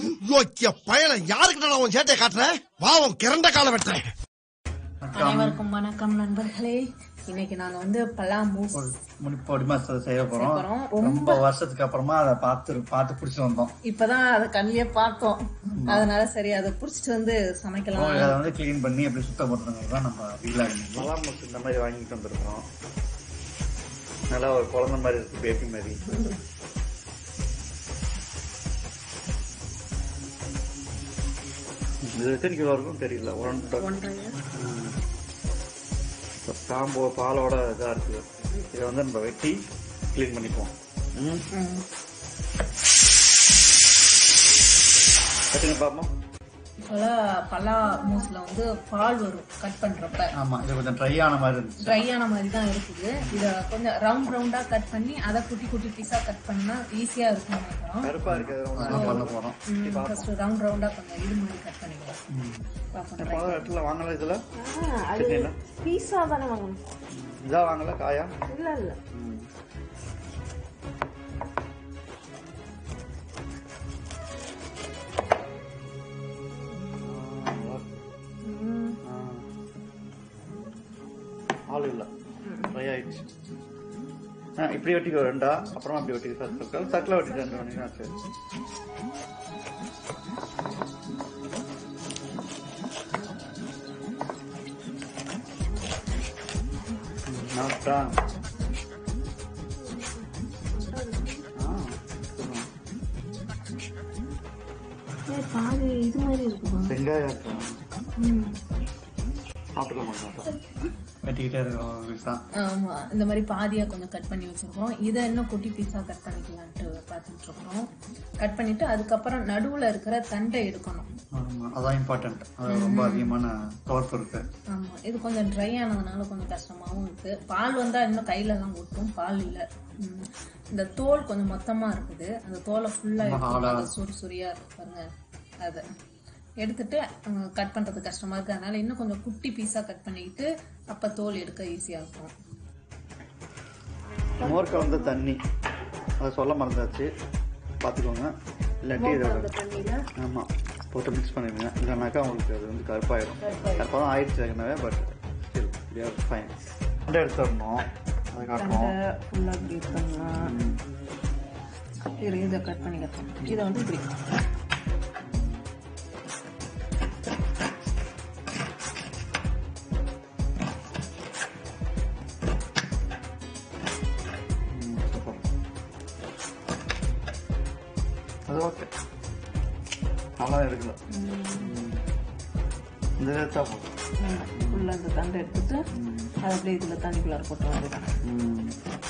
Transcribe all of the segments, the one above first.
யோக்கிய பயல யாருக்கிட்ட நான் உன் சேட்டை காட்டுறேன் வா உன் கிறண்ட கால வெட்டுறேன் அனைவருக்கும் வணக்கம் நண்பர்களே இன்னைக்கு நாங்க வந்து பலா மூஸ் பொடி மாசத்தை செய்ய போறோம் போறோம். ரொம்ப வருஷத்துக்கு அப்புறமா அதை பார்த்து பார்த்து பிடிச்சி வந்தோம் இப்பதான் அதை கண்ணிலே பார்த்தோம் அதனால சரி அதை புடிச்சிட்டு வந்து சமைக்கலாம் உங்களுக்கு அதை வந்து க்ளீன் பண்ணி எப்படி சுத்தம் பண்ணுறது தான் நம்ம வீட்டில் மலாம் முசு இந்த மாதிரி வாங்கிட்டு வந்திருக்கிறோம் நல்லா ஒரு குழந்தை மாதிரி இருக்கு பேபி மாதிரி இது எத்தனை கிலோ இருக்கும் தெரியல ஒன்றரை ஒன்றரை. காம்போ பாலோட இதாக இருக்குது இதை வந்து நம்ம வெட்டி க்ளீன் பண்ணிப்போம் ம் ம். கட்டுங்க பார்ப்போம் பலா பலா மூஸ்ல வந்து பால் வரும் கட் பண்றப்ப ஆமா இது கொஞ்சம் ட்ரை ஆன மாதிரி இருந்துச்சு ட்ரை ஆன மாதிரி தான் இருக்குது இத கொஞ்சம் ரவுண்ட் ரவுண்டா கட் பண்ணி அதை குட்டி குட்டி பீஸா கட் பண்ணா ஈஸியா இருக்கும் நினைக்கிறோம் கருப்பா இருக்கிறது ஒன்று பண்ண போறோம் ஃபர்ஸ்ட் ரவுண்ட் ரவுண்டா கொஞ்சம் இது மாதிரி கட் பண்ணிக்கலாம் பார்ப்போம் try. முதல் இடத்துல வாங்கல இதுல அது சட்னில பீஸா தானே வாங்கணும் இதா வாங்கல காயா இல்ல இல்ல ம். ஆள் இல்ல ட்ரை ஆயிடுச்சு ஆ, இப்படி வெட்டிக்கோ ரெண்டா அப்புறமா அப்படி வெட்டிக்கோ சர்க்கிள் சர்க்கிள் வெட்டிட்டு ரெண்டு மணிக்கு சரி நாட்டா ஆ ஏய், பாதி இது மாதிரி இருக்குமா வெங்காயம் இருக்கா ம். சாப்பிட்டுக்க மாட்டோம் வெட்டிக்கிட்டே இருக்கோம் விசா ஆமா இந்த மாதிரி பாதியா கொஞ்சம் கட் பண்ணி வச்சிருக்கோம் இதை இன்னும் குட்டி பீஸா கட் பண்ணிக்கலான்ட்டு பார்த்துட்டு இருக்கோம் கட் பண்ணிட்டு அதுக்கப்புறம் நடுவுல இருக்கிற தண்டை எடுக்கணும் ஆமா அதான் இம்பார்ட்டன்ட் அது ரொம்ப அதிகமான தோற்பு இருக்கு ஆமா இது கொஞ்சம் ட்ரை ஆனதுனால கொஞ்சம் கஷ்டமாவும் இருக்கு பால் வந்தா இன்னும் கையில தான் ஒட்டும் பால் இல்ல ம். இந்த தோல் கொஞ்சம் மொத்தமா இருக்குது அந்த தோலை ஃபுல்லா எடுத்து சுரி சுரியா இருக்கு பாருங்க அத எடுத்துட்டு கட் பண்றது கஷ்டமா இருக்கு அதனால இன்னும் கொஞ்சம் குட்டி பீஸா கட் பண்ணிக்கிட்டு அப்ப தோல் எடுக்க ஈஸியா இருக்கும் மோர் கலந்த தண்ணி அதை சொல்ல மறந்தாச்சு பார்த்துக்கோங்க இல்லாட்டி இதை அந்த தண்ணியில ஆமாம் போட்டு மிக்ஸ் பண்ணிடுங்க இல்லைனாக்கா உங்களுக்கு அது வந்து கருப்பாயிடும் கருப்பாக தான் ஆயிடுச்சு ஏற்கனவே பட் ஸ்டில் பிஆர் ஃபைன் ரெண்டு எடுத்துடணும் அதை காட்டுவோம் ஃபுல்லா இப்படி பண்ணலாம் இரு இதை கட் பண்ணிக்கலாம் இதை வந்து இப்படி ம், super. அது ஓகே நல்லா இருக்குல்ல ம். இந்த எடுத்தா போதும் ஃபுல்லா இந்த தண்டை எடுத்துட்டு அதை அப்படியே இதுல தண்ணிக்குள்ளார போட்டு வந்துடலாம் ம்.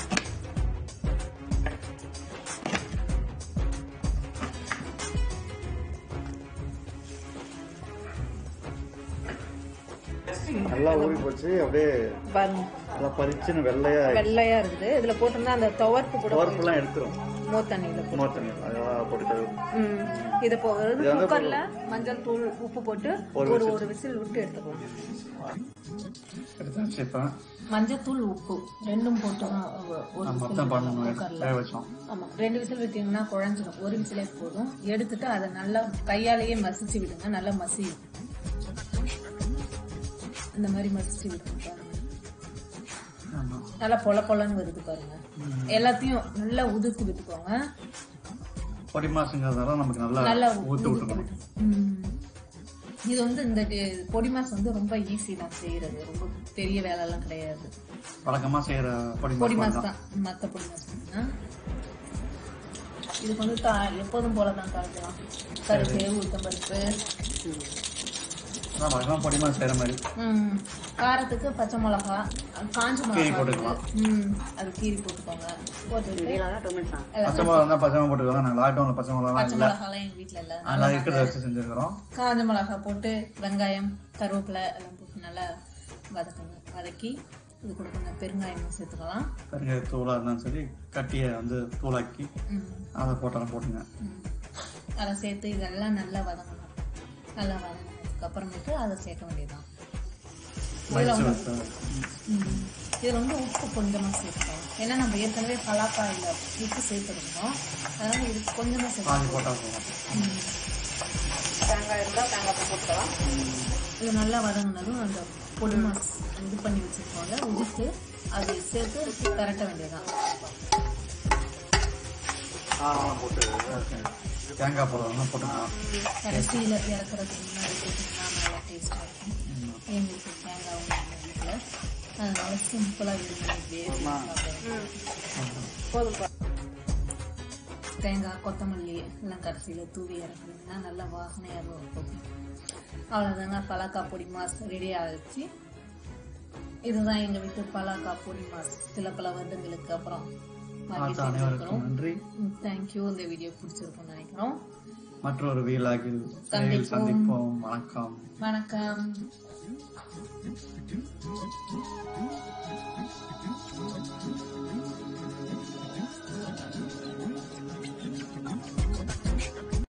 நல்லா ஊறி போச்சு அப்படியே பாருங்க நல்லா பறிச்சுன்னு வெள்ளையா வெள்ளையா இருக்குது இதுல போட்டிருந்தா அந்த துவர்ப்பு கூட துவர்ப்புலாம் எடுத்துரும் மோர் தண்ணியில போட்டு மோர் தண்ணி அதெல்லாம் போட்டு கழுவு ம். இதை போ குக்கர்ல மஞ்சள் தூள் உப்பு போட்டு ஒரு ஒரு விசில் விட்டு எடுத்துக்கலாம் எடுத்தாச்சு இப்போ மஞ்சள் தூள் உப்பு ரெண்டும் போட்டு தான் ஒ- ஒரு விசில் மொத்தம் பண்ணணும் குக்கர்ல வேக வச்சோம் ஆமா ரெண்டு விசில் விட்டீங்கன்னா குழஞ்சிடும் ஒரு விசிலே போதும் எடுத்துட்டு அதை நல்லா கையாலேயே மசிச்சு விடுங்க நல்லா மசியும் இந்த மாதிரி மசிச்சு விடுங்க பாருங்க ஆமாம் நல்லா பொல பொலன்னு வருது பாருங்க எல்லாத்தையும் நல்லா உதிர்த்து விட்டுக்கோங்க பொடி மாசுங்கிறதால நமக்கு நல்லா நல்லா ஊற்று உதிர்த்து விட்டுக்கணும் விட்டு ம். இது வந்து இந்த டி- பொடி மாஸ் வந்து ரொம்ப ஈஸி தான் செய்யறது ரொம்ப பெரிய வேலை எல்லாம் கிடையாது வழக்கமாக செய்கிற பொடி பொடி மாசு மாஸ் தான் மத்த பொடி மாஸ் தான் இதுக்கு வந்து தா- எப்போதும் போல தான் தாளிக்கலாம் கருப்பு உளுத்தம்பருப்பு அதான் வழக்கமாக பொடி மாசு செய்கிற மாதிரி ம், காரத்துக்கு பச்சை மிளகா காஞ்ச கீரி மிளகா போட்டுக்கலாம். ம் அது கீரி போட்டுக்கோங்க போட்டுட்டு பச்சை மிளகா இருந்தால் பச்சை மிளகா போட்டுக்கலாம் நாங்கள் லாக்டவுனில் பச்சை மிளகாலாம் பச்சை இல்லை மிளகாலாம் எங்க வீட்ல இல்ல அதெல்லாம் இருக்கிறத வச்சு செஞ்சுருக்கிறோம் காஞ்ச மிளகா போட்டு வெங்காயம் கருவேப்பிலை எல்லாம் போட்டு நல்லா வதக்குங்க வதக்கி இது கூட கொஞ்சம் பெருங்காயம் சேர்த்துக்கலாம் பெருங்காய தூளாக இருந்தாலும் சரி கட்டியை வந்து தூளாக்கி ம், அதை போட்டாலும் போட்டுங்க ம். அதை சேர்த்து இதெல்லாம் நல்லா வதங்கணும் நல்லா வதங்கினதுக்கு அப்புறமேட்டு அதை சேர்க்க வேண்டியதுதான் இதுல மடிச்சு வந்து வச்சு ம், இதுல வந்து உப்பு கொஞ்சமா சேர்த்துக்கலாம் ஏன்னா நம்ம ஏற்கனவே பலாக்காயில உப்பு சேர்த்துருந்தோம் அதனால இது கொஞ்சமா பாதி சேர்த்துக்கலாம் போட்டால் போதும் ம். இருந்தால் தேங்காய் பூ போட்டுக்கலாம் இது நல்லா வதங்கினதும் அந்த பொடி மாஸ் இது பண்ணி வச்சிருக்கோம்ல உதித்து அதை சேர்த்து கரட்ட வேண்டியதுதான் ஆ போட்டு தேங்காய் போடுறோம் போட்டுக்கலாம் கடைசியில் இறக்குறதுக்கு முன்னாடி போட்டிங்கன்னா நல்லா டேஸ்ட்டாக இருக்கும் எங்களுக்கு தேங்காய் ஒன்றும் வீட்டில் அதனால சிம்பிளாக விரும்பி போதும் தேங்காய் கொத்தமல்லி எல்லாம் கடைசியில் தூவி இறக்குனீங்கன்னா நல்லா வாசனையாக இருக்கும் அவ்வளோதாங்க பலாக்கா பொடி மாஸ் ரெடி ஆகிடுச்சு இதுதான் எங்கள் வீட்டு பலாக்கா பொடி மாஸ் சில பல வருடங்களுக்கு அப்புறம் வாங்கி பார்த்த அனைவருக்கும் செஞ்சுருக்கிறோம் நன்றி தேங்க்யூ இந்த வீடியோ பிடிச்சிருக்கும்னு நினைக்கிறோம் மற்றொரு வீலாகில் சந்திப்போம். சந்திப்போம் வணக்கம் வணக்கம்